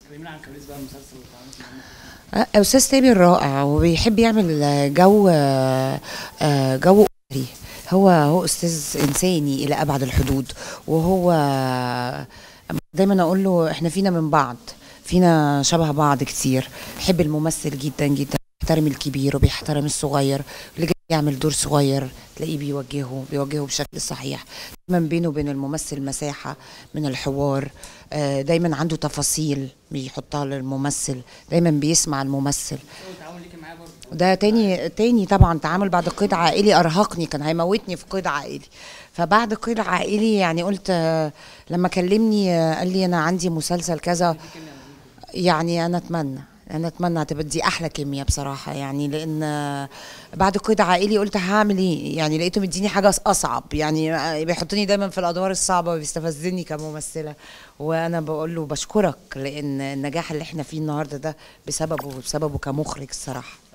كلمينا عن كواليس بقى المسلسل اللي اتعملت معانا آه، استاذ تامر رائع وبيحب يعمل آه، جو آه، آه، جو اسري هو هو استاذ انساني الى ابعد الحدود وهو آه، دايما اقول له احنا فينا من بعض فينا شبه بعض كتير بيحب الممثل جدا جدا بيحترم الكبير وبيحترم الصغير اللي جاي يعمل دور صغير تلاقيه بيوجهه بيوجهه بشكل صحيح دايما بينه وبين الممثل مساحة من الحوار آه، دايما عنده تفاصيل بيحطها للممثل دايما بيسمع الممثل اول تعاون ليكي معاه برضه ده تاني تاني طبعا تعامل بعد قيد عائلي ارهقني كان هيموتني في قيد عائلي فبعد قيد عائلي يعني قلت آه، لما كلمني آه، قال لي انا عندي مسلسل كذا يعني انا اتمنى انا اتمنى هتبقى دي احلى كيمياء بصراحه يعني لان آه، بعد قيد عائلي قلت هعمل ايه يعني لقيته مديني حاجه اصعب يعني آه، بيحطني دايما في الادوار الصعبه وبيستفزني كممثله وانا بقول له بشكرك لان النجاح اللي احنا فيه النهارده ده بسببه وبسببه كمخرج الصراحه